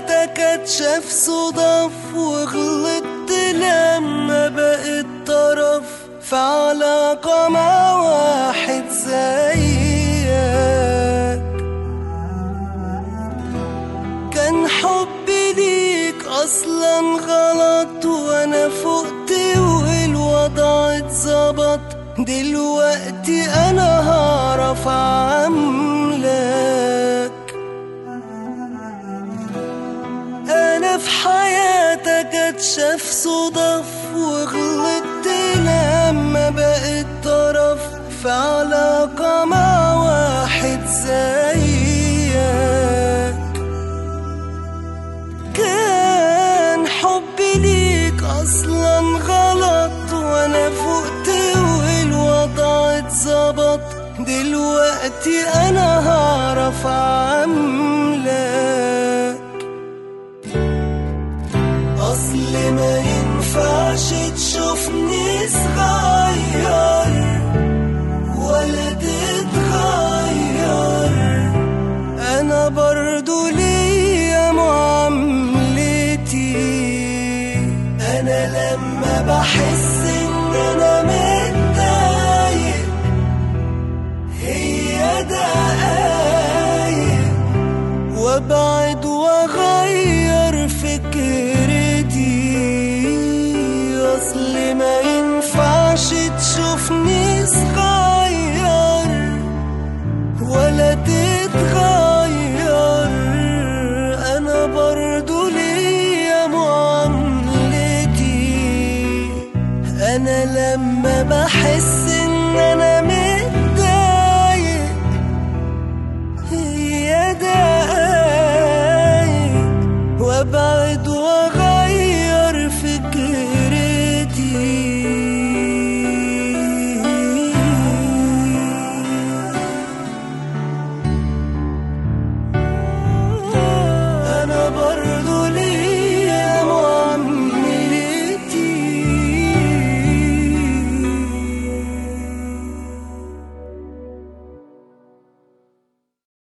حياتك اتشاف صدف وغلطت لما بقيت طرف في علاقة مع واحد زيك كان حبي ليك اصلا غلط وانا فقت والوضع اتظبط دلوقتي انا هعرف اعملك انا في حياتك اتشاف صدف وغلطت لما بقيت طرف في علاقة مع واحد زيك كان حبي ليك اصلا غلط وانا فقت والوضع اتظبط دلوقتي انا هعرف اعملك اصل ما ينفعش تشوفني صغير ولا تتغير انا برضو ليا معاملتي انا لما بحس ان انا متضايق هي دقايق وابعد واغير فكرتي اصل ما ينفعش تشوفني صغير ولا تتغير انا برضو ليا معاملتي انا لما بحس ان انا